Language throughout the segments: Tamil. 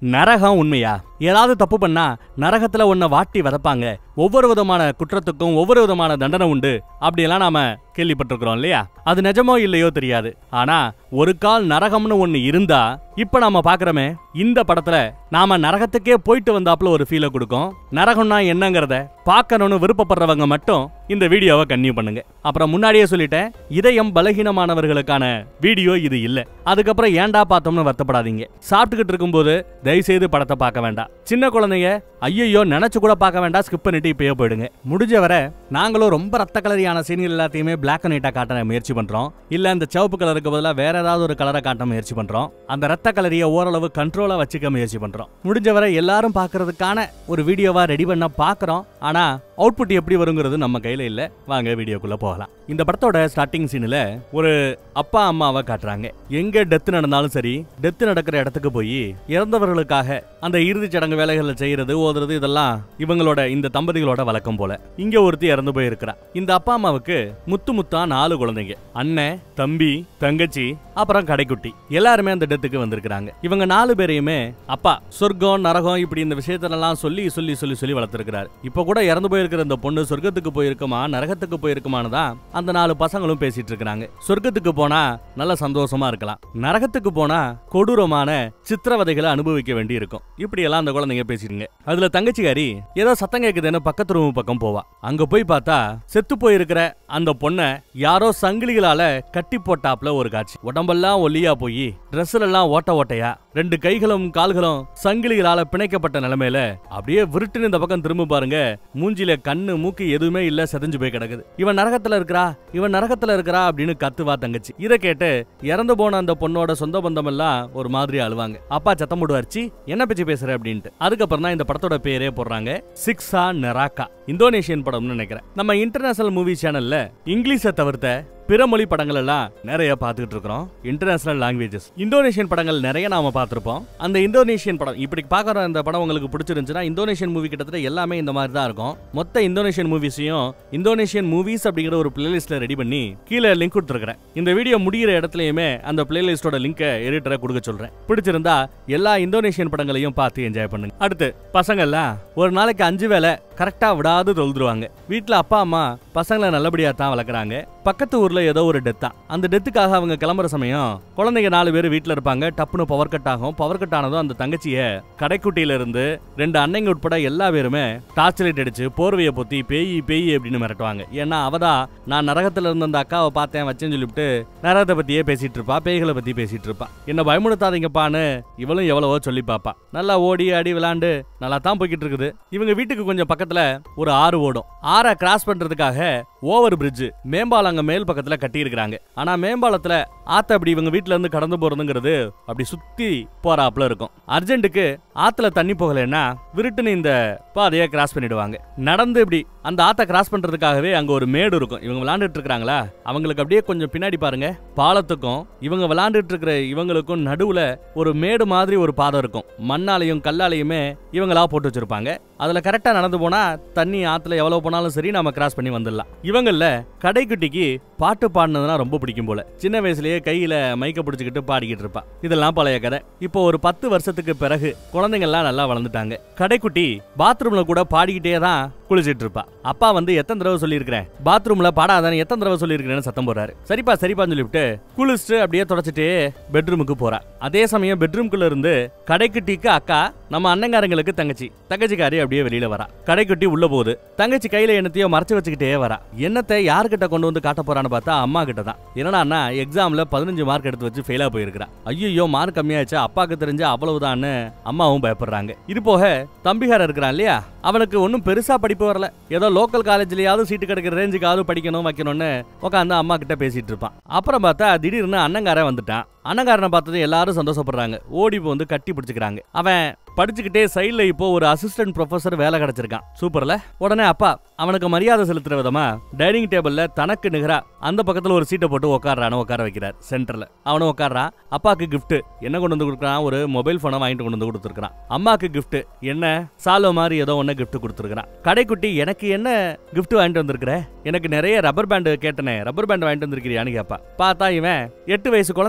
நரகம் உண்மையா ஏதாவது தப்பு பண்ணா நரகத்துல உன்னை வாட்டி வதப்பாங்க ஒவ்வொரு விதமான குற்றத்துக்கும் ஒவ்வொரு விதமான தண்டனை உண்டு அப்படியெல்லாம் நாம கேள்விப்பட்டிருக்கிறோம் இல்லையா அது நிஜமோ இல்லையோ தெரியாது ஆனா ஒரு கால் நரகம்னு ஒண்ணு இருந்தா இப்ப நாம பாக்குறோமே இந்த படத்துல நாம நரகத்துக்கே போயிட்டு வந்தாப்புல ஒரு ஃபீலை கொடுக்கும் நரகம்னா என்னங்கறத பார்க்கணும்னு விருப்பப்படுறவங்க மட்டும் இந்த வீடியோவை கன்னியூ பண்ணுங்க அப்புறம் முன்னாடியே சொல்லிட்டேன் இதயம் பலகீனமானவர்களுக்கான வீடியோ இது இல்ல அதுக்கப்புறம் ஏன்டா பார்த்தோம்னு வருத்தப்படாதீங்க சாப்பிட்டுக்கிட்டு இருக்கும்போது தயவு செய்து படத்தை பார்க்க வேண்டாம் சின்ன குழந்தைங்க ஐயையோ நினைச்சு கூட பார்க்க வேண்டாம் ஸ்கிப் பண்ணிட்டு இப்பயே போயிடுங்க முடிஞ்ச வரை நாங்களும் ரொம்ப ரத்த கலரியான சீனியர் எல்லாத்தையுமே பிளாக் அண்ட் ஒயிட்டா காட்ட முயற்சி பண்றோம் இல்ல இந்த சிவப்பு கலருக்கு பதிலாக வேற ஏதாவது ஒரு கலரை காட்ட முயற்சி பண்றோம் அந்த ரத்த கலரியை ஓரளவு கண்ட்ரோலா வச்சுக்க முயற்சி பண்றோம் முடிஞ்ச வரை எல்லாரும் பார்க்கறதுக்கான ஒரு வீடியோவா ரெடி பண்ண பார்க்கறோம் ஆனா அவுட்புட் எப்படி வருங்கிறது நம்ம கையில இல்ல வாங்க வீடியோக்குள்ள போகலாம் இந்த படத்தோட ஸ்டார்டிங் சீன்ல ஒரு அப்பா அம்மாவை காட்டுறாங்க எங்க டெத் நடந்தாலும் சரி டெத் நடக்கிற இடத்துக்கு போய் இறந்தவர்களுக்காக அந்த இறுதிச் சடங்கு வேலைகளை செய்யறது ஓதுறது இதெல்லாம் இவங்களோட இந்த தம்பதிகளோட வழக்கம் போல இங்க ஒருத்தி இறந்து போயிருக்கிறா இந்த அப்பா அம்மாவுக்கு முத்து முத்தா நாலு குழந்தைங்க அண்ணன் தம்பி தங்கச்சி அப்புறம் கடைக்குட்டி எல்லாருமே அந்த டெத்துக்கு வந்திருக்கிறாங்க இவங்க நாலு பேரையுமே அப்பா சொர்க்கம் நரகம் இப்படி இந்த விஷயத்தெல்லாம் சொல்லி சொல்லி சொல்லி சொல்லி வளர்த்திருக்கிறாரு இப்ப கூட இறந்து போயிருக்கிற இந்த பொண்ணு சொர்க்கத்துக்கு போயிருக்குமா நரகத்துக்கு போயிருக்குமான்னு தான் அந்த நாலு பசங்களும் பேசிட்டு இருக்கிறாங்க சொர்க்கத்துக்கு போனா நல்ல சந்தோஷமா இருக்கலாம் நரகத்துக்கு போனா கொடூரமான சித்திரவதைகளை அனுபவிக்க வேண்டி இருக்கும் இப்படி எல்லாம் அந்த குழந்தைங்க பேசிடுங்க அதுல தங்கச்சிகாரி ஏதோ சத்தம் கேக்குதுன்னு பக்கத்து ரூம் பக்கம் போவா அங்க போய் பார்த்தா செத்து போயிருக்கிற அந்த பொண்ணை யாரோ சங்கிலிகளால கட்டி போட்டாப்ல ஒரு காட்சி உடம்பெல்லாம் ஒல்லியா போய் ட்ரெஸ்ல எல்லாம் ஓட்ட ஓட்டையா ரெண்டு கைகளும் கால்களும் சங்கிலிகளால பிணைக்கப்பட்ட நிலைமையில அப்படியே விருட்டுன்னு இந்த பக்கம் திரும்ப பாருங்க மூஞ்சில கண்ணு மூக்கு எதுவுமே இல்ல செதஞ்சு போய் கிடக்குது இவன் நரகத்துல இருக்கிறா இவன் நரகத்துல இருக்கிறா அப்படின்னு கத்துவா தங்கச்சி இதை கேட்டு இறந்து போன அந்த பொண்ணோட சொந்த பந்தம் எல்லாம் ஒரு மாதிரி அழுவாங்க அப்பா சத்தம் போடுவார்ச்சி என்ன பேச்சு பேசுற அப்படின்ட்டு அதுக்கப்புறம் தான் இந்த படத்தோட பேரே போடுறாங்க சிக்ஸா நெராக்கா இந்தோனேஷியன் படம்னு நினைக்கிறேன் நம்ம இன்டர்நேஷனல் மூவி சேனல்ல இங்கிலீஷை தவிர்த்த பிற மொழி படங்கள் எல்லாம் நிறைய பார்த்துக்கிட்டு இருக்கிறோம் இன்டர்நேஷனல் லாங்குவேஜஸ் இந்தோனேஷியன் படங்கள் நிறைய நாம பார்த்திருப்போம் அந்த இந்தோனேஷியன் படம் இப்படி பார்க்குற இந்த படம் உங்களுக்கு பிடிச்சிருந்துச்சுன்னா இந்தோனேஷியன் மூவி கிட்டத்தட்ட எல்லாமே இந்த மாதிரி தான் இருக்கும் மொத்த இந்தோனேஷியன் மூவிஸையும் இந்தோனேஷியன் மூவிஸ் அப்படிங்கிற ஒரு பிளேலிஸ்ட்ல ரெடி பண்ணி கீழே லிங்க் கொடுத்துருக்கேன் இந்த வீடியோ முடிகிற இடத்துலயுமே அந்த பிளேலிஸ்டோட லிங்கை எடிட்டரை கொடுக்க சொல்றேன் பிடிச்சிருந்தா எல்லா இந்தோனேஷியன் படங்களையும் பார்த்து என்ஜாய் பண்ணுங்க அடுத்து பசங்க எல்லாம் ஒரு நாளைக்கு அஞ்சு வேளை கரெக்டா விடாது தொழுதுருவாங்க வீட்ல அப்பா அம்மா பசங்களை நல்லபடியா தான் வளர்க்குறாங்க பக்கத்து ஊர்ல ஏதோ ஒரு டெத்தா அந்த டெத்துக்காக அவங்க கிளம்புற சமயம் குழந்தைங்க நாலு பேர் வீட்ல இருப்பாங்க டப்புன்னு பவர் கட் ஆகும் பவர் கட் ஆனதும் அந்த தங்கச்சிய கடைக்குட்டியில இருந்து ரெண்டு அன்னைங்க உட்பட எல்லா பேருமே டார்ச் லைட் அடிச்சு போர்வையை பொத்தி பேய் பேய் அப்படின்னு மிரட்டுவாங்க ஏன்னா அவதான் நான் நரகத்துல இருந்த அந்த அக்காவை பார்த்தேன் வச்சேன்னு சொல்லிவிட்டு நரகத்தை பத்தியே பேசிட்டு இருப்பா பேய்களை பத்தி பேசிட்டு இருப்பா என்ன பயமுடுத்தாதீங்கப்பான்னு இவளும் எவ்வளவோ சொல்லி பாப்பா நல்லா ஓடி ஆடி விளாண்டு நல்லா தான் போய்கிட்டு இருக்குது இவங்க வீட்டுக்கு கொஞ்சம் பக்கத்துல ஒரு ஆறு ஓடும் ஆறை கிராஸ் பண்றதுக்காக ஓவர் பிரிட்ஜ் மேம்பாலம் அங்க மேல் பக்கத்துல கட்டி இருக்கிறாங்க ஆனா மேம்பாலத்துல ஆத்த அப்படி இவங்க வீட்ல இருந்து கடந்து போறதுங்கிறது அப்படி சுத்தி போறாப்புல இருக்கும் அர்ஜென்ட்டுக்கு ஆத்துல தண்ணி போகலைன்னா விருட்டுன்னு இந்த பாதையை கிராஸ் பண்ணிடுவாங்க நடந்து இப்படி அந்த ஆத்த கிராஸ் பண்றதுக்காகவே அங்க ஒரு மேடு இருக்கும் இவங்க விளையாண்டுட்டு இருக்காங்களா அவங்களுக்கு அப்படியே கொஞ்சம் பின்னாடி பாருங்க பாலத்துக்கும் இவங்க விளையாண்டுட்டு இருக்கிற இவங்களுக்கும் நடுவுல ஒரு மேடு மாதிரி ஒரு பாதை இருக்கும் மண்ணாலையும் கல்லாலையுமே இவங்களா போட்டு வச்சிருப்பாங்க அதுல கரெக்டா நடந்து போனா தண்ணி ஆத்துல எவ்வளவு போனாலும் சரி நாம கிராஸ் பண்ணி வந்துடலாம் இவங்கள கடைக்குட்டிக்கு பாட்டு பாடினதுனா ரொம்ப பிடிக்கும் போல சின்ன வயசுலயே கையில மைக்க பிடிச்சிக்கிட்டு பாடிக்கிட்டு இருப்பா இதெல்லாம் பழைய கதை இப்போ ஒரு பத்து வருஷத்துக்கு பிறகு குழந்தைங்க எல்லாம் நல்லா வளர்ந்துட்டாங்க கடைக்குட்டி பாத்ரூம்ல கூட பாடிக்கிட்டே தான் குளிச்சிட்டு இருப்பா அப்பா வந்து எத்தனை தடவை சொல்லியிருக்கிறேன் பாத்ரூம்ல பாடாதானே எத்தனை தடவை சொல்லியிருக்கிறேன்னு சத்தம் போறாரு சரிப்பா சரிப்பான்னு சொல்லிவிட்டு குளிச்சுட்டு அப்படியே தொடச்சிட்டு பெட்ரூமுக்கு போறா அதே சமயம் பெட்ரூம்குள்ள இருந்து கடைக்குட்டிக்கு அக்கா நம்ம அண்ணங்காரங்களுக்கு தங்கச்சி தங்கச்சிக்காரி அப்படியே வெளியில வரா கடைக்குட்டி உள்ள போகுது தங்கச்சி கையில என்னத்தையோ மறைச்சு வச்சுக்கிட்டே வரா என்னத்தை யார்கிட்ட கொண்டு வந்து காட்ட போறான்னு பார்த்தா அம்மா கிட்ட தான் என்னன்னா எக்ஸாம்ல பதினஞ்சு மார்க் எடுத்து வச்சு ஃபெயிலா போயிருக்கிறா ஐயோ மார்க் கம்மியாச்சு அப்பாக்கு தெரிஞ்ச அவ்வளவுதான்னு அம்மாவும் பயப்படுறாங்க இது போக தம்பிகார இருக்கிறான் இல்லையா அவனுக்கு ஒன்றும் பெருசா படிப்பு வரல ஏதோ லோக்கல் காலேஜ்லயாவது சீட்டு கிடைக்கிற ரேஞ்சுக்காவது படிக்கணும் வைக்கணும்னு உட்காந்து அம்மா கிட்ட பேசிட்டு இருப்பான் அப்புறம் பார்த்தா திடீர்னு அண்ணங்காரன் வந்துட்டான் அண்ணங்காரனை பார்த்தது எல்லாரும் சந்தோஷப்படுறாங்க ஓடி இப்போ வந்து கட்டி பிடிச்சிக்கிறாங்க அவன் படிச்சுக்கிட்டே சைடுல இப்போ ஒரு அசிஸ்டன்ட் ப்ரொஃபசர் வேலை கிடைச்சிருக்கான் சூப்பர்ல உடனே அப்பா அவனுக்கு மரியாதை செலுத்துற விதமா டைனிங் டேபிள்ல தனக்கு நிகரா அந்த பக்கத்துல ஒரு சீட்டை போட்டு உட்கார்றான உட்கார வைக்கிறார் சென்டர்ல அவனும் உட்கார்றான் அப்பாக்கு gift என்ன கொண்டு வந்து கொடுக்குறான் ஒரு மொபைல் போனை வாங்கிட்டு கொண்டு வந்து கொடுத்துருக்கான் அம்மாக்கு gift என்ன சாலோ மாதிரி ஏதோ ஒன்னு gift கொடுத்துருக்கான் கடைக்குட்டி எனக்கு என்ன gift வாங்கிட்டு வந்திருக்கிற எனக்கு நிறைய ரப்பர் பேண்ட் கேட்டனே ரப்பர் பேண்ட் வாங்கிட்டு வந்திருக்கிறியான்னு கேப்பா பார்த்தா இவன் எட்டு வயசு குழந்தைக்கு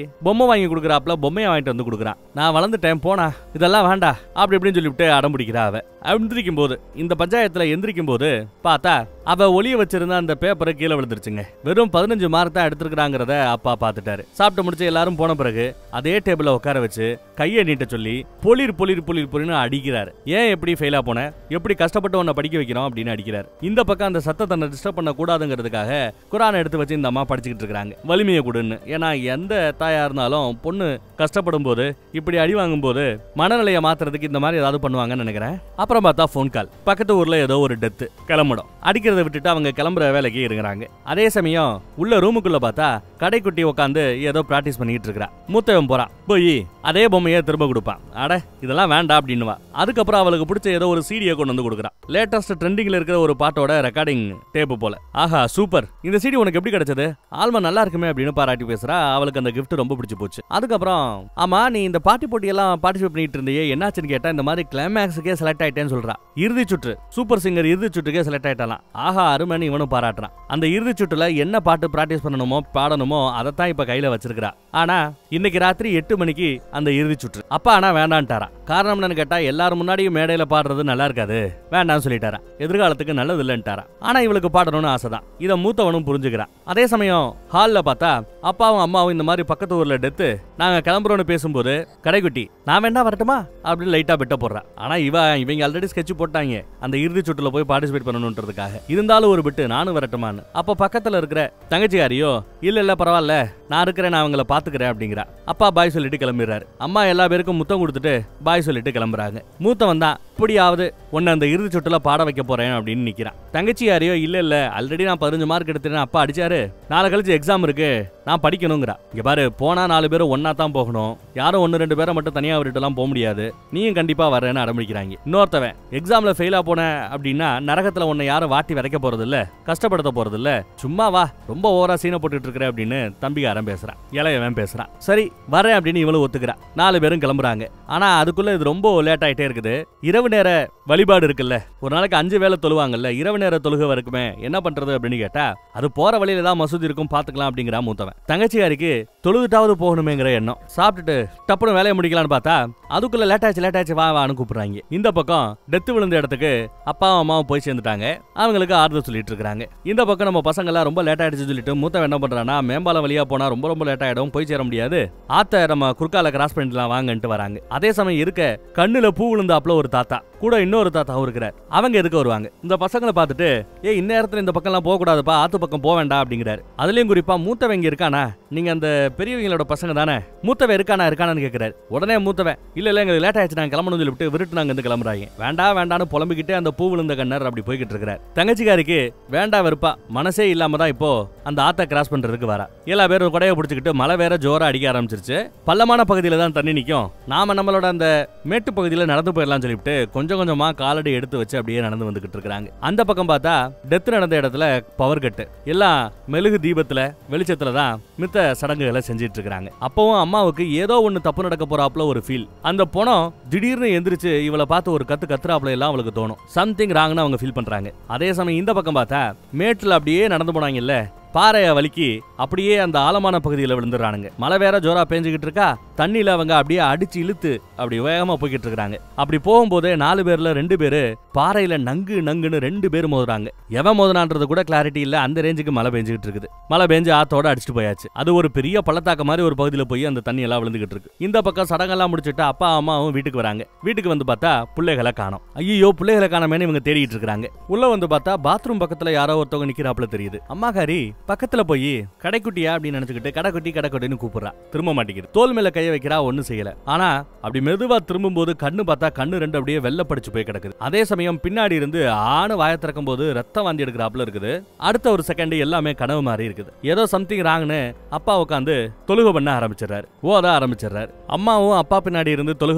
பொம்மை வாங்கி கொடுக்குறாப்புல பொம்மையை வாங்கிட்டு வந்து கொடுக்குறான் நான் வளர்ந்துட்டேன் போனா இதெல்லாம் வேண்டாம் அப்படி இப்படின்னு சொல்லிவிட்டு அடம் பிடிக்கிறா அவ எந்திரிக்கும் போது இந்த பஞ்சாயத்துல எந்திரிக்கும் போது பார்த்தா அவ ஒளிய வச்சிருந்த அந்த பேப்பரை கீழே விழுந்துருச்சுங்க வெறும் பதினஞ்சு மார்க் தான் எடுத்திருக்கிறாங்கிறத அப்பா பார்த்துட்டாரு சாப்பிட்டு முடிச்சு எல்லாரும் போன பிறகு அதே டேபிள்ல உட்கார வச்சு கையை நீட்ட சொல்லி பொலிர் பொலிர் பொலிர் பொலிர்னு அடிக்கிறாரு ஏன் எப்படி ஃபெயிலா போன எப்படி கஷ்டப்பட்டு உன்னை படிக்க வைக்கிறோம் அப்படின்னு அடிக்கிறாரு இந்த பக்கம் அந்த சத்தத்தை டிஸ்டர்ப் பண்ண கூடாதுங்கிறதுக்காக குரானை எடுத்து வச்சு இந்த அம்மா படிச்சுக்கிட்டு இருக்காங்க வலிமையை கொடுன்னு ஏன்னா எந்த தாயா இருந்தாலும் பொண்ணு கஷ்டப்படும் போது இப்படி அடி வாங்கும் போது மனநிலையை மாத்துறதுக்கு இந்த மாதிரி ஏதாவது பண்ணுவாங்கன்னு நினைக்கிறேன் அப்புறம் பார்த்தா ஃபோன் கால் பக்கத்து ஊர்ல ஏதோ ஒரு டெத்து கிளம்பிடும் அடிக்கிறத விட்டுட்டு அவங்க கிளம்புற வேலைக்கு இருக்கிறாங்க அதே சமயம் உள்ள ரூமுக்குள்ள பார்த்தா கடைக்குட்டி உட்காந்து ஏதோ பிராக்டிஸ் பண்ணிட்டு இருக்கா மூத்தவன் போறான் போய் அதே பொம்மையை திரும்ப கொடுப்பான் அட இதெல்லாம் வேண்டாம் அப்படின்னுவா அதுக்கப்புறம் அவளுக்கு பிடிச்ச ஏதோ ஒரு சீடியை கொண்டு வந்து கொடுக்குறான் லேட்டஸ்ட் ட்ரெண்டிங்ல இருக்கிற ஒரு பாட்டோட ரெக்கார்டிங் டேப்பு போல ஆஹா சூப்பர் இந்த சீடி உனக்கு எப்படி கிடைச்சது ஆல்மா நல்லா இருக்குமே அப்படின்னு பாராட்டி பேசுறா அவளுக்கு அந்த gift ரொம்ப பிடிச்சு போச்சு அதுக்கப்புறம் ஆமா நீ இந்த பாட்டி போட்டியெல்லாம் பார்ட்டிசிபேட் பண்ணிட்டு இருந்தியே என்னாச்சுன்னு கேட்டா இந்த மாதிரி கிளைமேக்ஸுக்கே செலக்ட் ஆயிட்டேன்னு சொல்றா இறுதி சுற்று சூப்பர் சிங்கர் இறுதி சுற்றுக்கே செலக்ட் ஆயிட்டாலாம் ஆஹா அருமைன்னு இவனும் பாராட்டுறான் அந்த இறுதி சுற்றுல என்ன பாட்டு பிராக்டிஸ் பண்ணணுமோ பாடணுமோ அதைத்தான் இப்ப கையில வச்சிருக்கிறா ஆனா இன்னைக்கு ராத்திரி எட்டு மணிக்கு அந்த இறுதி சுற்று அப்பா ஆனா வேண்டான்ட்டாரா காரணம் என்னன்னு கேட்டா எல்லாரும் முன்னாடியும் மேடையில பாடுறது நல்லா இருக்காது வேண்டாம்னு சொல்லிட்டாரா எதிர்காலத்துக்கு நல்லது இல்லைன்ட்டாரா ஆனா இவளுக்கு பாடணும்னு ஆசைதான் இதை மூத்தவனும் புரிஞ்சுக்கிறான் அதே சமயம் ஹால்ல பார்த்தா அப்பாவும் அம்மாவும் இந்த மாதிரி பக்கத்து ஊர்ல டெத்து நாங்க கிளம்புறோம்னு பேசும்போது கடைக்குட்டி நான் வேணா வரட்டுமா அப்படின்னு லைட்டா பெட்ட போடுறா ஆனா இவ இவங்க ஆல்ரெடி ஸ்கெட்ச் போட்டாங்க அந்த இறுதி சுற்றுல போய் பார்ட்டிசிபேட் பண்ணணுன்றதுக்காக இருந்தாலும் ஒரு பிட்டு நானும் வரட்டுமான்னு அப்ப பக்கத்துல இருக்கிற தங்கச்சியாரியோ இல்ல இல்ல பரவாயில்ல நான் இருக்கிறேன் நான் அவங்கள பாத்துக்கிறேன் அப்படிங்கிறா அப்பா பாய் சொல்லிட்டு கிளம்பிடுறாரு அம்மா எல்லா பேருக்கும் முத்தம் கொடுத்துட்டு பாய் சொல்லிட்டு கிளம்புறாங்க மூத்தவன் தான் இப்படியாவது உன்னை அந்த இறுதி சுற்றுல பாட வைக்க போறேன் அப்படின்னு நிக்கிறான் தங்கச்சி யாரையோ இல்ல இல்ல ஆல்ரெடி நான் பதினஞ்சு மார்க் எடுத்துட்டேன் அப்பா அடிச்சாரு நாளை கழிச்சு எக்ஸாம் இருக்கு நான் படிக்கணுங்கிறா இங்க பாரு போனா நாலு பேரும் ஒன்னா தான் போகணும் யாரும் ஒன்னு ரெண்டு பேரை மட்டும் தனியா விட்டுட்டுலாம் போக முடியாது நீயும் கண்டிப்பா வரேன்னு அடம்பிடிக்கிறாங்க இன்னொருத்தவன் எக்ஸாம்ல ஃபெயிலா போன அப்படின்னா நரகத்துல உன்னை யாரும் வாட்டி விதைக்க போறது இல்ல கஷ்டப்படுத்த போறது இல்ல சும்மா வா ரொம்ப ஓவரா சீனை போட்டுட்டு இருக்கிற அப்படின்னு தம்பிகாரன் பேசுறான் இளையவன் பேசுறான் சரி வரேன் அப்படின்னு இவளும் ஒத்துக்கிறா நாலு பேரும் கிளம்புறாங்க ஆனா அதுக்குள்ள இது ரொம்ப லேட் ஆயிட்டே இருக்குது இரவு நேர வழிபாடு இருக்குல்ல ஒரு நாளைக்கு அஞ்சு வேளை தொழுவாங்கல்ல இரவு நேர தொழுகை இருக்குமே என்ன பண்றது அப்படின்னு கேட்டா அது போற வழியில ஏதாவது மசூதி இருக்கும் பாத்துக்கலாம் அப்படிங்கிறா மூத்தவன் தங்கச்சியாருக்கு தொழுதுட்டாவது போகணுமேங்கிற எண்ணம் சாப்பிட்டுட்டு டப்புனு வேலையை முடிக்கலாம்னு பார்த்தா அதுக்குள்ள லேட் ஆச்சு லேட் ஆச்சு வா வான்னு கூப்பிடுறாங்க இந்த பக்கம் டெத்து விழுந்த இடத்துக்கு அப்பாவும் அம்மாவும் போய் சேர்ந்துட்டாங்க அவங்களுக்கு ஆறுதல் சொல்லிட்டு இருக்காங்க இந்த பக்கம் நம்ம பசங்க எல்லாம் ரொம்ப லேட் ஆயிடுச்சு சொல்லிட்டு மூத்தவன் என்ன பண்றானா மேம்பாலம் வழியா போனா ரொம்ப ரொம்ப லேட் ஆயிடும் போய் சேர முடியாது ஆத்த நம்ம குறுக்கால கிராஸ் பண்ணிடலாம் வாங்கன்ட்டு வராங்க அதே சமயம் இருக்க கண்ணுல பூ விழுந்தாப்புல ஒரு தாத்தா கூட இன்னொரு தாத்தாவும் இருக்கிறார் அவங்க எதுக்கு வருவாங்க இந்த பசங்களை பார்த்துட்டு ஏ இந்நேரத்துல இந்த பக்கம்லாம் போக கூடாதுப்பா ஆத்து பக்கம் போக வேண்டாம் அப்படிங்கிறாரு அதுலயும் குறிப்பா மூத்தவன் இங்க இருக்கானா நீங்க அந்த பெரியவங்களோட பசங்க தானே மூத்தவன் இருக்கானா இருக்கானான்னு கேட்கிறாரு உடனே மூத்தவன் இல்ல இல்ல எங்களுக்கு லேட் ஆயிடுச்சு நாங்க கிளம்பணும் சொல்லிவிட்டு விருட்டு நாங்க இருந்து கிளம்புறாங்க வேண்டாம் வேண்டாம்னு புலம்பிக்கிட்டே அந்த பூ விழுந்த கண்ணர் அப்படி போய்கிட்டு இருக்கிறார் தங்கச்சிக்காரிக்கு வேண்டா வெறுப்பா மனசே இல்லாம தான் இப்போ அந்த ஆத்த கிராஸ் பண்றதுக்கு வரா எல்லா பேரும் கொடையை பிடிச்சிக்கிட்டு மழை வேற ஜோரா அடிக்க ஆரம்பிச்சிருச்சு பள்ளமான பகுதியில தான் தண்ணி நிக்கும் நாம நம்மளோட அந்த மேட்டு பகுதியில நடந்து போயிடலாம் சொல்லிவிட்டு கொஞ்சம் கொஞ்சமா காலடி எடுத்து வச்சு அப்படியே நடந்து வந்துகிட்டு இருக்காங்க அந்த பக்கம் பார்த்தா டெத் நடந்த இடத்துல பவர் கட்டு எல்லாம் மெழுகு தீபத்துல வெளிச்சத்துல தான் மித்த சடங்குகளை செஞ்சிட்டு இருக்காங்க அப்பவும் அம்மாவுக்கு ஏதோ ஒண்ணு தப்பு நடக்க போறாப்புல ஒரு ஃபீல் அந்த பணம் திடீர்னு எந்திரிச்சு இவளை பார்த்து ஒரு கத்து கத்துறாப்புல எல்லாம் அவளுக்கு தோணும் சம்திங் ராங்னு அவங்க ஃபீல் பண்றாங்க அதே சமயம் இந்த பக்கம் பார்த்தா மேட்டுல அப்படியே நடந்து போனாங்கல்ல பாறைய வலிக்கி அப்படியே அந்த ஆழமான பகுதியில் விழுந்துடுறானுங்க மழை வேற ஜோரா பேஞ்சுக்கிட்டு இருக்கா தண்ணியில அவங்க அப்படியே அடிச்சு இழுத்து அப்படி வேகமா போய்கிட்டு இருக்காங்க அப்படி போகும்போதே நாலு பேர்ல ரெண்டு பேரு பாறையில நங்கு நங்குன்னு ரெண்டு பேர் மோதுறாங்க எவன் மோதுனான்றது கூட கிளாரிட்டி இல்ல அந்த ரேஞ்சுக்கு மழை பெஞ்சுக்கிட்டு இருக்குது மழை பெஞ்சு ஆத்தோட அடிச்சுட்டு போயாச்சு அது ஒரு பெரிய பள்ளத்தாக்க மாதிரி ஒரு பகுதியில் போய் அந்த தண்ணி எல்லாம் விழுந்துகிட்டு இருக்கு இந்த பக்கம் சடங்கெல்லாம் முடிச்சுட்டு அப்பா அம்மாவும் வீட்டுக்கு வராங்க வீட்டுக்கு வந்து பார்த்தா பிள்ளைகளை காணோம் ஐயோ பிள்ளைகளை காணாமேன்னு இவங்க தேடிட்டு இருக்காங்க உள்ள வந்து பார்த்தா பாத்ரூம் பக்கத்துல யாரோ ஒருத்தவங்க நிக்கிறாப்புல தெரியுது அம்மாக்காரி பக்கத்துல போய் கடைக்குட்டியா அப்படின்னு நினைச்சுக்கிட்டு கடைக்குட்டி கடைக்குட்டின்னு கூப்பிடுறா திரும்ப மாட்டேங்குது தோல் மேல கைய வைக்கிறா ஒண்ணும் செய்யல ஆனா அப்படி மெதுவா திரும்பும் போது கண்ணு பார்த்தா கண்ணு ரெண்டு அப்படியே வெள்ளப்படிச்சு போய் கிடக்குது அதே சமயம் பின்னாடி இருந்து ஆணு வாய திறக்கும் போது ரத்தம் வாந்தி எடுக்கிறாப்புல இருக்குது அடுத்த ஒரு செகண்ட் எல்லாமே கனவு மாதிரி இருக்குது ஏதோ சம்திங் ராங்னு அப்பா உட்காந்து தொழுகை பண்ண ஆரம்பிச்சிடுறாரு ஓத ஆரம்பிச்சிடுறாரு அம்மாவும் அப்பா பின்னாடி இருந்து தொழுகை பண்ணிட்டு தான்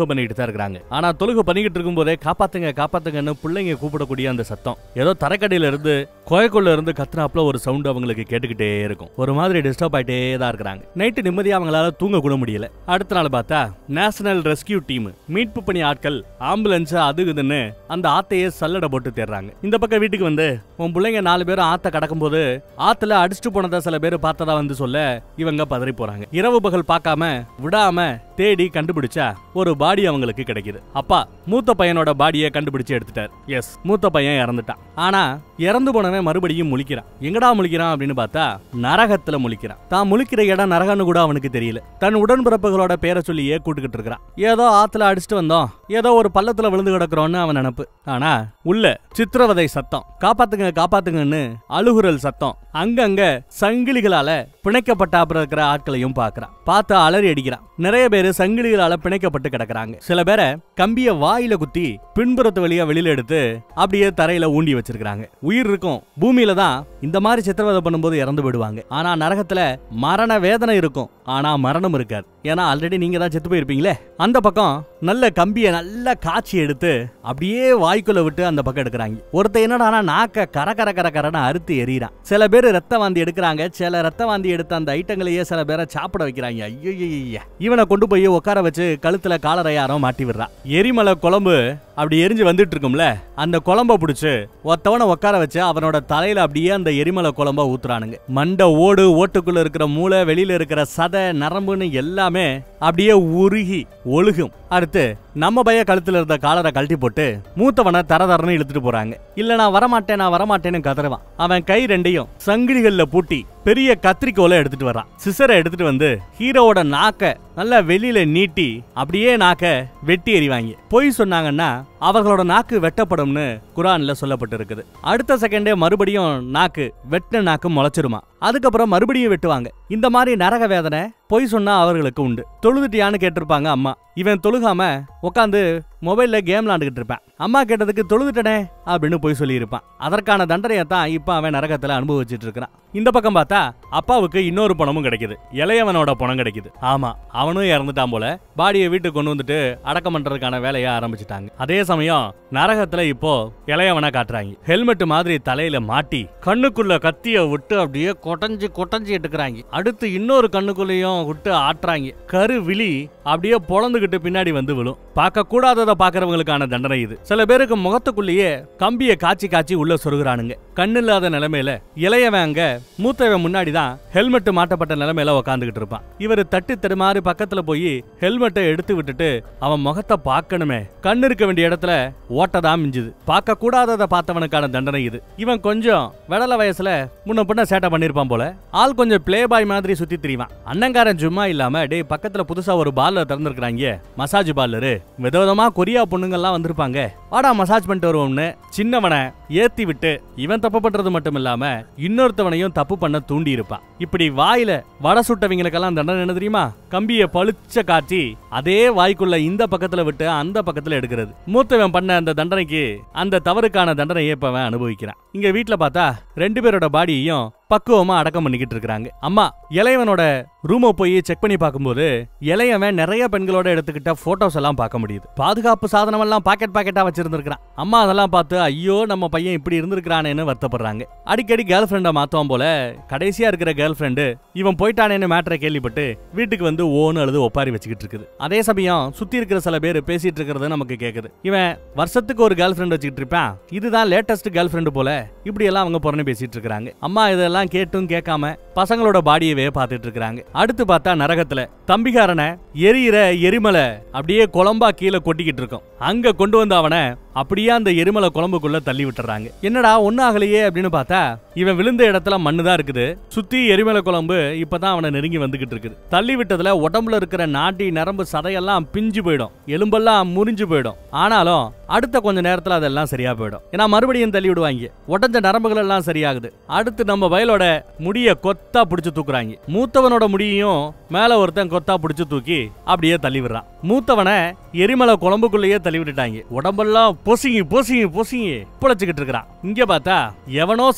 இருக்கிறாங்க ஆனா தொழுகை பண்ணிக்கிட்டு இருக்கும்போதே காப்பாத்துங்க காப்பாத்துங்கன்னு பிள்ளைங்க கூப்பிடக்கூடிய அந்த சத்தம் ஏதோ தரைக்கடையில இருந்து கோயக்குள்ள இருந்து கத்துனாப்புல ஒரு சவுண்ட் அவங்களுக்கு கேட்டுக்கிட்டே இருக்கும் ஒரு மாதிரி டிஸ்டர்ப் ஆயிட்டே தான் இருக்கிறாங்க நைட்டு நிம்மதியா அவங்களால தூங்க கூட முடியல அடுத்த நாள் பார்த்தா நேஷனல் ரெஸ்கியூ டீம் மீட்பு பணி ஆட்கள் ஆம்புலன்ஸ் அது இதுன்னு அந்த ஆத்தையே சல்லடை போட்டு தேடுறாங்க இந்த பக்கம் வீட்டுக்கு வந்து உன் பிள்ளைங்க நாலு பேரும் ஆத்த கடக்கும்போது ஆத்துல அடிச்சுட்டு போனதை சில பேர் பார்த்ததா வந்து சொல்ல இவங்க பதறி போறாங்க இரவு பகல் பார்க்காம விடாம தேடி கண்டுபிடிச்சா ஒரு பாடி அவங்களுக்கு கிடைக்குது அப்பா மூத்த பையனோட பாடியை கண்டுபிடிச்சு எடுத்துட்டார் எஸ் மூத்த பையன் இறந்துட்டான் ஆனா இறந்து போனவன் மறுபடியும் முழிக்கிறான் எங்கடா முழிக்கிறான் அப்படின்னு பார்த்தா நரகத்துல முழிக்கிறான் தான் முழிக்கிற இடம் நரகம்னு கூட அவனுக்கு தெரியல தன் உடன்பிறப்புகளோட பேரை சொல்லியே கூட்டுக்கிட்டு இருக்கிறான் ஏதோ ஆத்துல அடிச்சுட்டு வந்தோம் ஏதோ ஒரு பள்ளத்துல விழுந்து கிடக்குறோம்னு அவன் நினப்பு ஆனா உள்ள சித்திரவதை சத்தம் காப்பாத்துங்க காப்பாத்துங்கன்னு அழுகுரல் சத்தம் அங்கங்க சங்கிலிகளால பிணைக்கப்பட்ட அப்புறம் இருக்கிற ஆட்களையும் பார்க்கறான் பார்த்து அலறி அடிக்கிறான் நிறைய பேர் சங்கிலிகளால பிணைக்கப்பட்டு கிடக்குறாங்க சில பேரை கம்பிய வாயில குத்தி பின்புறத்து வழியா வெளியில எடுத்து அப்படியே தரையில ஊண்டி வச்சிருக்காங்க உயிர் இருக்கும் பூமியில தான் இந்த மாதிரி சித்திரவதை பண்ணும்போது இறந்து விடுவாங்க ஆனா நரகத்துல மரண வேதனை இருக்கும் ஆனா மரணம் இருக்காது ஏன்னா ஆல்ரெடி நீங்க தான் செத்து போயிருப்பீங்களே அந்த பக்கம் நல்ல கம்பியை நல்லா காய்ச்சி எடுத்து அப்படியே வாய்க்குள்ள விட்டு அந்த பக்கம் எடுக்கிறாங்க ஒருத்தன் என்னடானா நாக்க கர கர கர கரன்னு அறுத்து எறிகிறான் சில பேர் ரத்த வாந்தி எடுக்கிறாங்க சில ரத்த வாந்தி எடுத்த அந்த ஐட்டங்களையே சில பேரை சாப்பிட வைக்கிறாங்க ஐயோ இவனை கொண்டு போய் உட்கார வச்சு கழுத்துல காலரையாரம் மாட்டி விடுறான் எரிமலை குழம்பு அப்படி எரிஞ்சு வந்துட்டு இருக்கும்ல அந்த குழம்ப பிடிச்சு ஒத்தவனை உட்கார வச்சு அவனோட தலையில அப்படியே அந்த எரிமலை குழம்ப ஊத்துறானுங்க மண்டை ஓடு ஓட்டுக்குள்ள இருக்கிற மூளை வெளியில இருக்கிற சதை நரம்புன்னு எல்லாமே அப்படியே உருகி ஒழுகும் அடுத்து நம்ம பைய கழுத்துல இருந்த காலரை கழட்டி போட்டு மூத்தவனை தர தரன்னு இழுத்துட்டு போறாங்க இல்ல நான் வரமாட்டேன் நான் வரமாட்டேன்னு கதறுவான் அவன் கை ரெண்டையும் சங்கிலிகள்ல பூட்டி பெரிய கத்திரிக்கோலை எடுத்துட்டு வர்றான் சிசரை எடுத்துட்டு வந்து ஹீரோவோட நாக்க நல்லா வெளியில நீட்டி அப்படியே நாக்க வெட்டி எறிவாங்க பொய் சொன்னாங்கன்னா அவர்களோட நாக்கு வெட்டப்படும்னு குரான்ல சொல்லப்பட்டிருக்குது அடுத்த செகண்டே மறுபடியும் நாக்கு வெட்டின நாக்கு முளைச்சிருமா அதுக்கப்புறம் மறுபடியும் வெட்டுவாங்க இந்த மாதிரி நரக வேதனை பொய் சொன்னா அவர்களுக்கு உண்டு தொழுதுட்டியான்னு கேட்டிருப்பாங்க அம்மா இவன் தொழுகாம உட்காந்து மொபைல்ல கேம் விளாண்டுகிட்டு இருப்பான் அம்மா கேட்டதுக்கு தொழுதுட்டனே அப்படின்னு போய் சொல்லியிருப்பான் அதற்கான தண்டனையை தான் இப்ப அவன் நரகத்துல அனுபவிச்சுட்டு இருக்கிறான் இந்த பக்கம் பார்த்தா அப்பாவுக்கு இன்னொரு பணமும் கிடைக்குது இளையவனோட பணம் கிடைக்குது ஆமா அவனும் இறந்துட்டான் போல பாடியை வீட்டுக்கு கொண்டு வந்துட்டு அடக்கம் பண்றதுக்கான வேலையை ஆரம்பிச்சுட்டாங்க அதே சமயம் நரகத்துல இப்போ இளையவனை காட்டுறாங்க ஹெல்மெட் மாதிரி தலையில மாட்டி கண்ணுக்குள்ள கத்திய விட்டு அப்படியே கொட்டஞ்சு கொட்டஞ்சு எடுக்கிறாங்க அடுத்து இன்னொரு கண்ணுக்குள்ளேயும் விட்டு ஆட்டுறாங்க கரு விழி அப்படியே பொழந்துகிட்டு பின்னாடி வந்து விழும் பார்க்க கூடாததை பாக்குறவங்களுக்கான தண்டனை இது சில பேருக்கு முகத்துக்குள்ளேயே கம்பிய காய்ச்சி காய்ச்சி உள்ள சொருகுறானுங்க கண்ணு இல்லாத நிலைமையில இளையவன் அங்க மூத்தவன் முன்னாடி தான் ஹெல்மெட் மாட்டப்பட்ட நிலைமையில உக்காந்துகிட்டு இருப்பான் இவர் தட்டு தடுமாறி பக்கத்துல போய் ஹெல்மெட்டை எடுத்து விட்டுட்டு அவன் முகத்தை பார்க்கணுமே கண்ணு இருக்க வேண்டிய இடத்துல ஓட்டதான் மிஞ்சுது பார்க்க கூடாததை பார்த்தவனுக்கான தண்டனை இது இவன் கொஞ்சம் விடல வயசுல முன்ன பின்ன சேட்டை பண்ணிருப்பான் போல ஆள் கொஞ்சம் பிளே பாய் மாதிரி சுத்தி திரிவான் அண்ணங்காரன் சும்மா இல்லாம டேய் பக்கத்துல புதுசா ஒரு பார்லர் திறந்திருக்காங்க மசாஜ் பார்லரு விதவிதமா கொரியா பொண்ணுங்கெல்லாம் வந்திருப்பாங்க வாடா மசாஜ் பண்ணிட்டு வருவோம்னு சின்னவனை ஏத்தி விட்டு இவன் தப்பு பண்றது மட்டும் இல்லாம இன்னொருத்தவனையும் தப்பு பண்ண தூண்டி இருப்பான் இப்படி வாயில வடை சுட்டவங்களுக்கெல்லாம் தண்டனை என்ன தெரியுமா கம்பிய பளிச்ச காட்டி அதே வாய்க்குள்ள இந்த பக்கத்துல விட்டு அந்த பக்கத்துல எடுக்கிறது மூத்தவன் பண்ண அந்த தண்டனைக்கு அந்த தவறுக்கான தண்டனையை இப்ப அவன் அனுபவிக்கிறான் இங்க வீட்ல பார்த்தா ரெண்டு பேரோட பாடியையும் பக்குவமா அடக்கம் பண்ணிக்கிட்டு இருக்காங்க அம்மா இளையவனோட ரூமை போய் செக் பண்ணி பார்க்கும்போது இளையவன் நிறைய பெண்களோட எடுத்துக்கிட்ட போட்டோஸ் எல்லாம் பார்க்க முடியுது பாதுகாப்பு சாதனம் எல்லாம் பாக்கெட் பாக்கெட்டா வச்சிருந்திருக்கான் அம்மா அதெல்லாம் பார்த்து ஐயோ நம்ம பையன் இப்படி இருந்திருக்கிறானேன்னு வருத்தப்படுறாங்க அடிக்கடி கேர்ள் ஃப்ரெண்டை மாத்துவான் போல கடைசியா இருக்கிற கேர்ள் ஃப்ரெண்டு இவன் போயிட்டானேன்னு மேட்டரை கேள்விப்பட்டு வீட்டுக்கு வந்து ஓன்னு அழுது ஒப்பாரி வச்சுக்கிட்டு இருக்குது அதே சமயம் சுத்தி இருக்கிற சில பேர் பேசிட்டு இருக்கிறது நமக்கு கேக்குது இவன் வருஷத்துக்கு ஒரு கேர்ள் ஃப்ரெண்ட் வச்சுக்கிட்டு இருப்பான் இதுதான் லேட்டஸ்ட் கேர்ள் ஃப்ரெண்டு போல இப்படி எல்லாம் அவங்க புறணி பேசிட்டு இருக்காங்க அம்மா இதெல்லாம் கேட்டும் கேட்காம பசங்களோட பாடியவே பார்த்துட்டு இருக்காங்க அடுத்து பார்த்தா நரகத்துல தம்பிகாரனை எரியிற எரிமலை அப்படியே குழம்பா கீழே கொட்டிக்கிட்டு இருக்கும் அங்க கொண்டு வந்து அவனை அப்படியே அந்த எரிமலை குழம்புக்குள்ள தள்ளி விட்டுறாங்க என்னடா ஒன்னும் ஆகலையே அப்படின்னு பார்த்தா இவன் விழுந்த இடத்துல மண்ணு தான் இருக்குது சுத்தி எரிமலை குழம்பு இப்பதான் அவனை நெருங்கி வந்துகிட்டு இருக்குது தள்ளி விட்டதுல உடம்புல இருக்கிற நாட்டி நரம்பு சதையெல்லாம் பிஞ்சு போயிடும் எலும்பெல்லாம் முறிஞ்சு போயிடும் ஆனாலும் அடுத்த கொஞ்ச நேரத்துல அதெல்லாம் சரியா போயிடும் ஏன்னா மறுபடியும் தள்ளி விடுவாங்க உடஞ்ச நரம்புகள் எல்லாம் சரியாகுது அடுத்து நம்ம வயலோட முடிய கொத்தா பிடிச்சு தூக்குறாங்க மூத்தவனோட முடியையும் மேல ஒருத்தன் கொத்தா பிடிச்சு தூக்கி அப்படியே தள்ளி விடுறான் மூத்தவனை எரிமலை குழம்புக்குள்ளேயே தள்ளி விட்டுட்டாங்க உடம்பெல்லாம் பொசுங்கி பொசுங்கி பொசுங்கி புழைச்சுக்கிட்டு இருக்கிறான் இங்க பார்த்தா எவனோ சாப்பிட்டு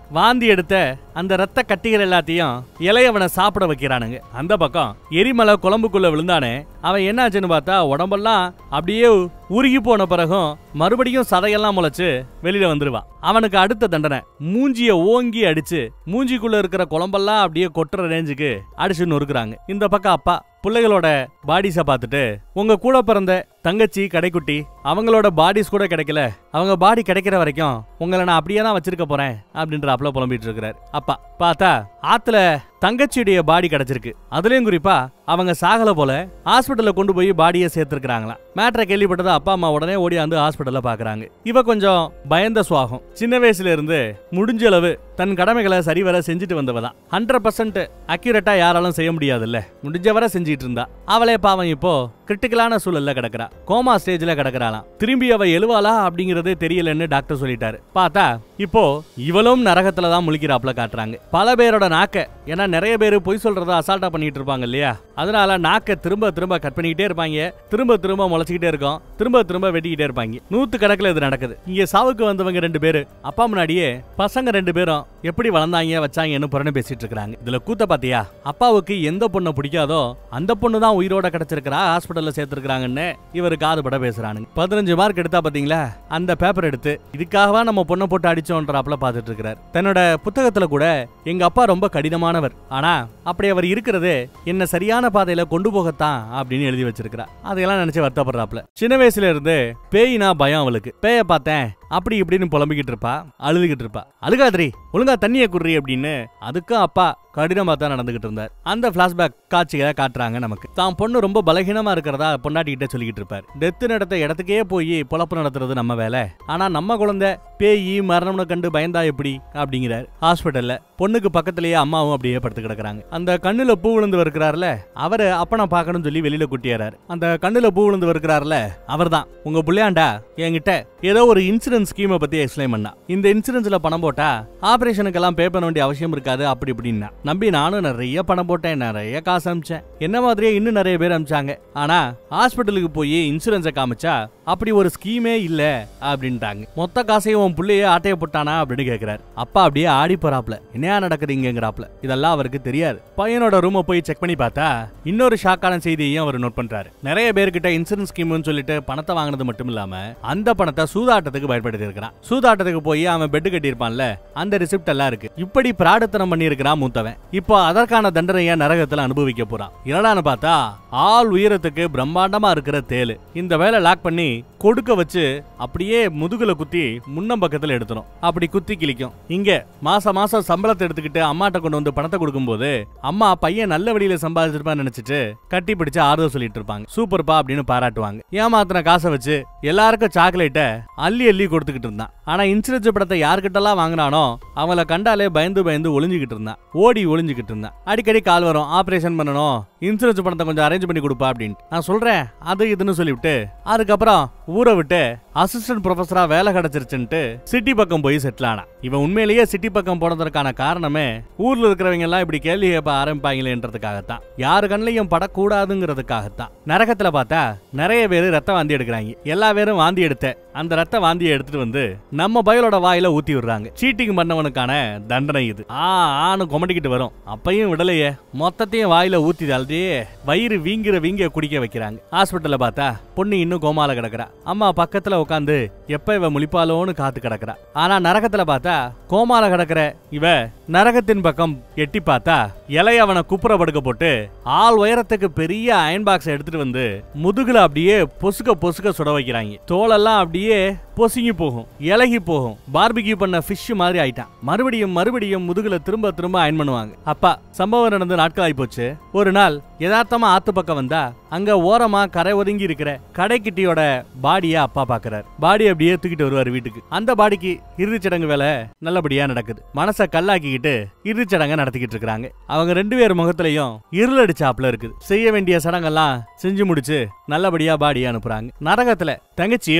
வாந்தி எடுத்த அந்த ரத்த கட்டிகள் எல்லாத்தையும் இளையவனை சாப்பிட வைக்கிறானுங்க அந்த பக்கம் எரிமலை குழம்புக்குள்ள விழுந்தானே அவன் என்னாச்சுன்னு பார்த்தா உடம்பெல்லாம் அப்படியே உருகி போன பிறகும் மறுபடியும் சதையெல்லாம் முளைச்சு வெளியில வந்துருவான் அவனுக்கு அடுத்த தண்டனை மூஞ்சிய ஓங்கி அடிச்சு மூஞ்சிக்குள்ள இருக்கிற குழம்பெல்லாம் அப்படியே கொட்டுற ரேஞ்சுக்கு அடிச்சு நொறுக்குறாங்க இந்த பக்கம் அப்பா பிள்ளைகளோட பாடிஸை பார்த்துட்டு உங்க கூட பிறந்த தங்கச்சி கடைக்குட்டி அவங்களோட பாடிஸ் கூட கிடைக்கல அவங்க பாடி கிடைக்கிற வரைக்கும் உங்களை நான் அப்படியே தான் வச்சிருக்க போறேன் அப்படின்றாப்புல புலம்பிட்டு இருக்கிறார் அப்பா பார்த்தா ஆத்துல தங்கச்சியுடைய பாடி கிடைச்சிருக்கு அதுலயும் குறிப்பா அவங்க சாகல போல ஹாஸ்பிட்டல்ல கொண்டு போய் பாடியை சேர்த்திருக்காங்களாம் மேட்ரை கேள்விப்பட்டது அப்பா அம்மா உடனே ஓடி வந்து ஹாஸ்பிட்டல்ல பாக்குறாங்க இவ கொஞ்சம் பயந்த சுவாகம் சின்ன வயசுல இருந்து முடிஞ்ச அளவு தன் கடமைகளை சரிவர செஞ்சுட்டு வந்தவ தான் ஹண்ட்ரட் பர்சன்ட் அக்யூரேட்டா யாராலும் செய்ய முடியாதுல்ல முடிஞ்ச வரை செஞ்சிட்டு இருந்தா அவளே பாவம் இப்போ கிரிட்டிக்கலான சூழல்ல கிடக்குறா கோமா ஸ்டேஜ்ல கிடக்குறாளாம் திரும்பி அவ எழுவாளா அப்படிங்கறதே தெரியலன்னு டாக்டர் சொல்லிட்டாரு பார்த்தா இப்போ இவளும் நரகத்துல தான் முழிக்கிறாப்ல காட்டுறாங்க பல பேரோட நாக்க ஏன்னா நிறைய பேர் பொய் சொல்றத அசால்ட்டா பண்ணிட்டு இருப்பாங்க இல்லையா அதனால நாக்க திரும்ப திரும்ப கட் பண்ணிக்கிட்டே இருப்பாங்க திரும்ப திரும்ப முளைச்சிக்கிட்டே இருக்கும் திரும்ப திரும்ப வெட்டிக்கிட்டே இருப்பாங்க நூத்து கணக்குல இது நடக்குது இங்க சாவுக்கு வந்தவங்க ரெண்டு பேரு அப்பா முன்னாடியே பசங்க ரெண்டு பேரும் எப்படி வளர்ந்தாங்க வச்சாங்கன்னு புறணு பேசிட்டு இருக்காங்க இதுல கூத்த பாத்தியா அப்பாவுக்கு எந்த பொண்ணை பிடிக்காதோ அந்த பொண்ணு தான் உயிரோட கிடைச்சிருக்கிறா ஹாஸ்பிட்டல்ல சேர்த்திருக்காங்கன்னு இவரு காதுபட பேசுறானுங்க பதினஞ்சு மார்க் எடுத்தா பாத்தீங்களா அந்த பேப்பர் எடுத்து இதுக்காகவா நம்ம பொண்ணை போட்டு அடிச்சோன்றாப்ல பாத்துட்டு இருக்கிறார் தன்னோட புத்தகத்துல கூட எங்க அப்பா ரொம்ப கடினமானவர் ஆனா அப்படி அவர் இருக்கிறது என்ன சரியான பாதையில கொண்டு போகத்தான் அப்படின்னு எழுதி வச்சிருக்கிறா அதையெல்லாம் நினைச்சு வருத்தப்படுறாப்ல சின்ன வயசுல இருந்து பேயினா பயம் அவளுக்கு பேய பார்த்தேன் அப்படி இப்படின்னு புலம்பிக்கிட்டு இருப்பா அழுதுகிட்டு இருப்பா அழுகாதிரி ஒழுங்கா தண்ணியை குடுறி அப்படின்னு அதுக்கும் அப்பா கடினமா தான் நடந்துகிட்டு இருந்தார் அந்த பிளாஷ்பேக் காட்சிகளை காட்டுறாங்க நமக்கு தான் பொண்ணு ரொம்ப பலகீனமா இருக்கிறதா பொண்டாட்டிகிட்ட சொல்லிக்கிட்டு இருப்பார் டெத்து நடத்த இடத்துக்கே போய் பொழப்பு நடத்துறது நம்ம வேலை ஆனா நம்ம குழந்தை பேயி மரணம்னு கண்டு பயந்தா எப்படி அப்படிங்கிறார் ஹாஸ்பிட்டல்ல பொண்ணுக்கு பக்கத்திலேயே அம்மாவும் அப்படியே படுத்து கிடக்குறாங்க அந்த கண்ணுல பூ விழுந்து இருக்கிறார்ல அவரு அப்பனை பார்க்கணும்னு சொல்லி வெளியில குட்டியாரார் அந்த கண்ணுல பூ விழுந்து இருக்கிறார்ல அவர்தான் உங்க புள்ளையாண்டா என்கிட்ட ஏதோ ஒரு இன்சூரன்ஸ் ஸ்கீமை பத்தி எக்ஸ்பிளைன் பண்ணா இந்த இன்சூரன்ஸ்ல பணம் போட்டா ஆபரேஷனுக்கெல்லாம் பே பண்ண வேண்டிய அவசியம் இருக்காது அப்படி இப்படின்னா நம்பி நானும் நிறைய பணம் போட்டேன் நிறைய காசு அமிச்சேன் என்ன மாதிரியே இன்னும் நிறைய பேர் அமிச்சாங்க ஆனா ஹாஸ்பிட்டலுக்கு போய் இன்சூரன்ஸை காமிச்சா அப்படி ஒரு ஸ்கீமே இல்ல அப்படின்ட்டாங்க மொத்த காசையும் உன் புள்ளைய ஆட்டைய போட்டானா அப்படின்னு கேக்குறாரு அப்பா அப்படியே ஆடி போறாப்ல என்னையா நடக்குதுங்கிறாப்ல இதெல்லாம் அவருக்கு தெரியாது பையனோட ரூமை போய் செக் பண்ணி பார்த்தா இன்னொரு ஷாக்கான செய்தியையும் அவர் நோட் பண்றாரு நிறைய பேர்கிட்ட இன்சூரன்ஸ் ஸ்கீம்னு சொல்லிட்டு பணத்தை வாங்கினது மட்டும் இல்லாம அந்த பணத்தை சூதாட்டத்துக்கு பயன்படுத்தி இருக்கிறான் சூதாட்டத்துக்கு போய் அவன் பெட் கட்டியிருப்பான்ல அந்த ரிசிப்ட் எல்லாம் இருக்கு இப்படி பிராடத்தனம் பண்ணி இருக்கிறான் மூத்தவன் இப்போ அதற்கான தண்டனையை நரகத்துல அனுபவிக்க போறான் என்னடான்னு பார்த்தா ஆள் உயரத்துக்கு பிரம்மாண்டமா இருக்கிற தேளு இந்த வேலை லாக் பண்ணி கொடுக்க வச்சு அப்படியே முதுகுல குத்தி முன்னம் பக்கத்துல எடுத்துரும் அப்படி குத்தி கிழிக்கும் இங்க மாசம் மாசம் சம்பளத்தை எடுத்துக்கிட்டு அம்மாட்ட கொண்டு வந்து பணத்தை கொடுக்கும்போது அம்மா பையன் நல்ல வழியில சம்பாதிச்சிருப்பான்னு நினைச்சிட்டு கட்டி பிடிச்சு ஆறுதல் சொல்லிட்டு இருப்பாங்க சூப்பர்ப்பா அப்படின்னு பாராட்டுவாங்க ஏமாத்தின காசை வச்சு எல்லாருக்கும் சாக்லேட்டை அள்ளி அள்ளி கொடுத்துக்கிட்டு இருந்தான் ஆனா இன்சூரன்ஸ் படத்தை யார்கிட்டலாம் வாங்கினானோ அவங்கள கண்டாலே பயந்து பயந்து ஒளிஞ்சுக்கிட்டு இருந்தான் ஓடி ஒளிஞ்சுக்கிட்டு இருந்தான் அடிக்கடி கால் வரும் ஆபரேஷன் பண்ணணும் இன்சூரன்ஸ் பணத்தை கொஞ்சம் அரேஞ்ச் பண்ணி கொடுப்பா அப்படின்னு நான் சொல்றேன் அது இதுன்னு சொல்லிவிட்டு அதுக்கப்புறம் ஊரை விட்டு அசிஸ்டன்ட் ப்ரொஃபஸரா வேலை கிடைச்சிருச்சுன்ட்டு சிட்டி பக்கம் போய் செட்டில் ஆனா இவன் உண்மையிலேயே சிட்டி பக்கம் போனதற்கான காரணமே ஊர்ல இருக்கிறவங்க எல்லாம் இப்படி கேள்வி கேட்ப ஆரம்பிப்பாங்களேன்றதுக்காகத்தான் யாரு கண்ணையும் படக்கூடாதுங்கிறதுக்காகத்தான் நரகத்துல பார்த்தா நிறைய பேர் ரத்த வாந்தி எடுக்கிறாங்க எல்லா பேரும் வாந்தி எடுத்த அந்த ரத்த வாந்தியை எடுத்துட்டு வந்து நம்ம பயலோட வாயில ஊத்தி விடுறாங்க சீட்டிங் பண்ணவனுக்கான தண்டனை இது ஆ ஆணு கொமட்டிக்கிட்டு வரும் அப்பையும் விடலையே மொத்தத்தையும் வாயில ஊத்தி தள்ளியே வயிறு வீங்கிற வீங்க குடிக்க வைக்கிறாங்க ஹாஸ்பிட்டல்ல பார்த்தா பொண்ணு இன்னும் கோமால கிடக்குறா அம்மா பக்கத்துல உட்காந்து எப்ப இவ முழிப்பாலோன்னு காத்து கிடக்குறா ஆனா நரகத்துல பார்த்தா கோமால கிடக்குற இவ நரகத்தின் பக்கம் எட்டி பார்த்தா இலைய அவனை குப்புற படுக்க போட்டு ஆள் உயரத்துக்கு பெரிய அயன் பாக்ஸ் எடுத்துட்டு வந்து முதுகுல அப்படியே பொசுக்க பொசுக்க சுட வைக்கிறாங்க தோலெல்லாம் அப்படியே பொசுங்கி போகும் இலகி போகும் பார்பிக்யூ பண்ண ஃபிஷ் மாதிரி ஆயிட்டான் மறுபடியும் மறுபடியும் முதுகுல திரும்ப திரும்ப அயன் பண்ணுவாங்க அப்பா சம்பவம் நடந்து நாட்கள் ஆகி போச்சு ஒரு நாள் யதார்த்தமா ஆத்து பக்கம் வந்தா அங்க ஓரமா கரை ஒதுங்கி இருக்கிற கடைக்கிட்டியோட பாடிய அப்பா பாக்குறாரு பாடி அப்படியே தூக்கிட்டு வருவாரு வீட்டுக்கு அந்த பாடிக்கு இறுதிச் சடங்கு வேலை நல்லபடியா நடக்குது மனச கல்லாக்கிக்கிட்டு இறுதிச் சடங்கை நடத்திக்கிட்டு இருக்காங்க அவங்க ரெண்டு பேர் முகத்திலையும் இருள் அடிச்சாப்ல இருக்குது செய்ய வேண்டிய சடங்கெல்லாம் செஞ்சு முடிச்சு நல்லபடியா பாடியை அனுப்புறாங்க நரகத்துல தங்கச்சியோ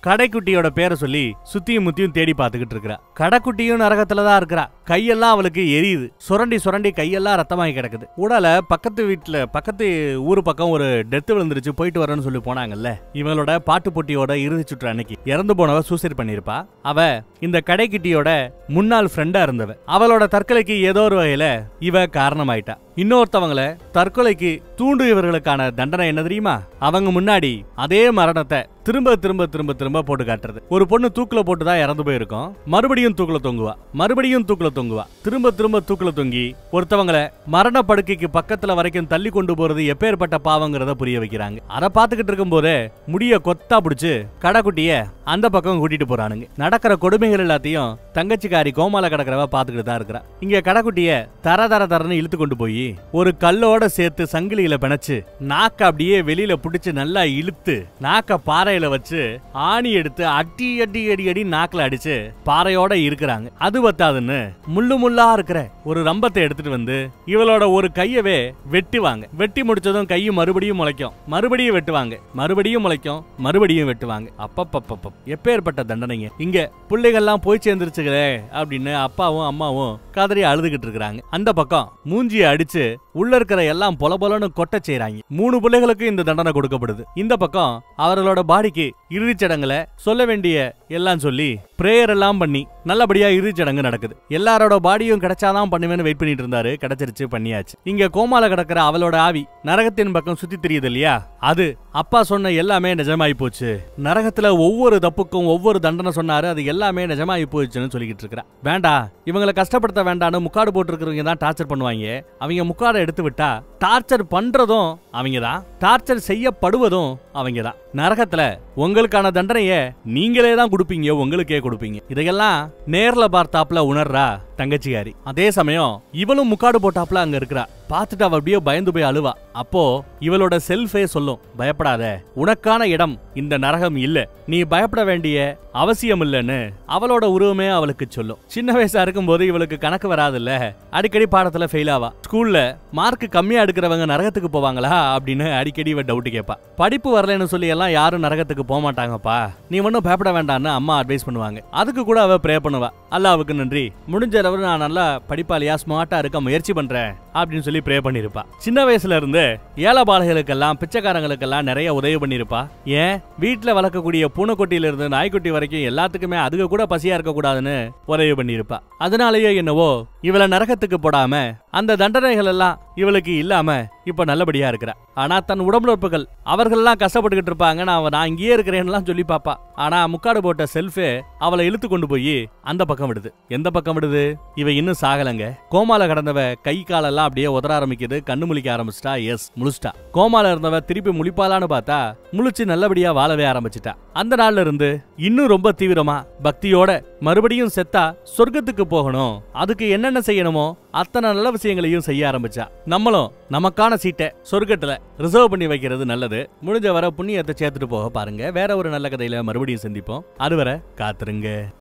கடைக்குட்டியோட பேரை சொல்லி சுத்தியும் முத்தியும் தேடி பார்த்துக்கிட்டு இருக்கிறா கடைக்குட்டியும் நரகத்துல தான் இருக்கிறா கையெல்லாம் அவளுக்கு எரியுது சுரண்டி சுரண்டி கையெல்லாம் ரத்தமாகி கிடக்குது உடல பக்கத்து வீட்டுல பக்கத்து ஊரு பக்கம் ஒரு டெத் விழுந்துருச்சு போயிட்டு வரேன்னு சொல்லி போனாங்கல்ல இவங்களோட பாட்டு போட்டியோட இறுதி சுற்று அன்னைக்கு இறந்து போனவ சூசைட் பண்ணிருப்பா அவ இந்த கடைக்குட்டியோட முன்னாள் ஃப்ரெண்டா இருந்தவ அவளோட தற்கொலைக்கு ஏதோ ஒரு வகையில இவ காரணமாயிட்டா இன்னொருத்தவங்கள தற்கொலைக்கு தூண்டு இவர்களுக்கான தண்டனை என்ன தெரியுமா அவங்க முன்னாடி அதே மரணத்தை திரும்ப திரும்ப திரும்ப திரும்ப போட்டு காட்டுறது ஒரு பொண்ணு தூக்குல போட்டு தான் இறந்து போயிருக்கும் மறுபடியும் தூக்குல தொங்குவா மறுபடியும் தூக்குல தொங்குவா திரும்ப திரும்ப தூக்குல தொங்கி ஒருத்தவங்கள மரண படுக்கைக்கு பக்கத்துல வரைக்கும் தள்ளி கொண்டு போறது எப்பேற்பட்ட பாவங்கிறத புரிய வைக்கிறாங்க அதை பார்த்துக்கிட்டு இருக்கும் போதே முடிய கொத்தா பிடிச்சு கடைக்குட்டிய அந்த பக்கம் கூட்டிட்டு போறானுங்க நடக்கிற கொடுமைகள் எல்லாத்தையும் தங்கச்சிக்காரி கோமால கிடக்கிறவ பார்த்துக்கிட்டு தான் இருக்கிறா இங்க கடைக்குட்டிய தர தர தரன்னு இழுத்து கொண்டு போய் ஒரு கல்லோட சேர்த்து சங்கிலியில பிணைச்சு நாக்க அப்படியே வெளியில புடிச்சு நல்லா இழுத்து நாக்க பாறையில வச்சு ஆணி எடுத்து அடி அடி அடி அடி நாக்குல அடிச்சு பாறையோட இருக்கிறாங்க அது பத்தாதுன்னு முள்ளு முள்ளா இருக்கிற ஒரு ரம்பத்தை எடுத்துட்டு வந்து இவளோட ஒரு கையவே வெட்டுவாங்க வெட்டி முடிச்சதும் கை மறுபடியும் முளைக்கும் மறுபடியும் வெட்டுவாங்க மறுபடியும் முளைக்கும் மறுபடியும் வெட்டுவாங்க அப்பப்பப்பப்ப எப்பேற்பட்ட தண்டனைங்க இங்க பிள்ளைகள்லாம் போய் சேர்ந்துருச்சுகளே அப்படின்னு அப்பாவும் அம்மாவும் கதறி அழுதுகிட்டு இருக்கிறாங்க அந்த பக்கம் மூஞ்சியை அடிச்சு உள்ள இருக்கிற எல்லாம் பொல பொலன்னு கொட்ட செய்றாங்க மூணு பிள்ளைகளுக்கும் இந்த தண்டனை கொடுக்கப்படுது இந்த பக்கம் அவர்களோட பாடிக்கு இறுதிச் சடங்குல சொல்ல வேண்டிய எல்லாம் சொல்லி பிரேயர் எல்லாம் பண்ணி நல்லபடியா இறுதிச் சடங்கு நடக்குது எல்லாரோட பாடியும் கிடைச்சாதான் பண்ணுவேன்னு வெயிட் பண்ணிட்டு இருந்தாரு கிடைச்சிருச்சு பண்ணியாச்சு இங்க கோமால கிடக்கிற அவளோட ஆவி நரகத்தின் பக்கம் சுத்தி தெரியுது இல்லையா அது அப்பா சொன்ன எல்லாமே நிஜமாயி போச்சு நரகத்துல ஒவ்வொரு தப்புக்கும் ஒவ்வொரு தண்டனை சொன்னாரு அது எல்லாமே நிஜமாயி போச்சுன்னு சொல்லிக்கிட்டு இருக்கிறா வேண்டா இவங்களை கஷ்டப்படுத்த வேண்டாம்னு முக்காடு போட்டிருக்கிறவங்க தான் டார்ச்சர் பண்ணுவாங்க அவங்க முக்காடை எடுத்து விட்டா டார்ச்சர் பண்றதும் அவங்க தான் டார்ச்சர் செய்யப்படுவதும் அவங்க தான் நரகத்துல உங்களுக்கான தண்டனைய நீங்களே தான் கொடுப்பீங்க உங்களுக்கே கொடுப்பீங்க இதையெல்லாம் நேர்ல பார்த்தாப்ல உணர்றா தங்கச்சிகாரி அதே சமயம் இவளும் முக்காடு போட்டாப்ல அங்க இருக்கிறா பார்த்துட்டு அவ அப்படியே பயந்து போய் அழுவா அப்போ இவளோட செல்ஃபே சொல்லும் பயப்படாத உனக்கான இடம் இந்த நரகம் இல்ல நீ பயப்பட வேண்டிய அவசியம் இல்லைன்னு அவளோட உருவமே அவளுக்கு சொல்லும் சின்ன வயசா இருக்கும்போது இவளுக்கு கணக்கு வராதுல்ல அடிக்கடி பாடத்துல ஃபெயில் ஆவா ஸ்கூல்ல மார்க் கம்மியா எடுக்கிறவங்க நரகத்துக்கு போவாங்களா அப்படின்னு அடிக்கடி இவ டவுட் கேட்பா படிப்பு வரலைன்னு சொல்லி எல்லாம் யாரும் நரகத்துக்கு போக மாட்டாங்கப்பா நீ ஒன்றும் பயப்பட வேண்டாம்னு அம்மா அட்வைஸ் பண்ணுவாங்க அதுக்கு கூட அவ ப்ரே பண்ணுவா அல்லாவுக்கு நன்றி முடிஞ்ச அளவு நான் நல்லா படிப்பாளியா ஸ்மார்ட்டா இருக்க முயற்சி பண்றேன் அப்படின்னு சொல்லி ப்ரே பண்ணிருப்பா சின்ன வயசுல இருந்து ஏழை பாலகளுக்கெல்லாம் பிச்சைக்காரங்களுக்கெல்லாம் நிறைய உதவி பண்ணிருப்பா ஏன் வீட்டுல வளர்க்கக்கூடிய பூனைக்குட்டியில இருந்து நாய்க்குட்டி வரைக்கும் எல்லாத்துக்குமே அதுக கூட பசியா இருக்க கூடாதுன்னு உதவி பண்ணிருப்பா அதனாலயே என்னவோ இவளை நரகத்துக்கு போடாம அந்த தண்டனைகள் எல்லாம் இவளுக்கு இல்லாம இப்ப நல்லபடியா இருக்கிறா ஆனா தன் உடம்புறப்புகள் அவர்கள்லாம் கஷ்டப்பட்டுக்கிட்டு இருப்பாங்க நான் நான் இங்கேயே இருக்கிறேன்லாம் சொல்லி பாப்பா ஆனா முக்காடு போட்ட செல்ஃபே அவளை இழுத்து கொண்டு போய் அந்த பக்கம் விடுது எந்த பக்கம் விடுது இவ இன்னும் சாகலங்க கோமால கடந்தவ கை காலெல்லாம் அப்படியே உதற ஆரம்பிக்குது கண்ணு முழிக்க ஆரம்பிச்சிட்டா எஸ் முழிச்சிட்டா கோமால இருந்தவ திருப்பி முழிப்பாளான்னு பார்த்தா முழிச்சு நல்லபடியா வாழவே ஆரம்பிச்சிட்டா அந்த நாள்ல இருந்து இன்னும் ரொம்ப தீவிரமா பக்தியோட மறுபடியும் செத்தா சொர்க்கத்துக்கு போகணும் அதுக்கு என்னென்ன செய்யணுமோ அத்தனை நல்ல விஷயங்களையும் செய்ய ஆரம்பிச்சா நம்மளும் நமக்கான சீட்டை சொர்க்கத்துல ரிசர்வ் பண்ணி வைக்கிறது நல்லது முடிஞ்ச வர புண்ணியத்தை சேர்த்துட்டு போக பாருங்க வேற ஒரு நல்ல கதையில மறுபடியும் சந்திப்போம் அதுவரை காத்துருங்க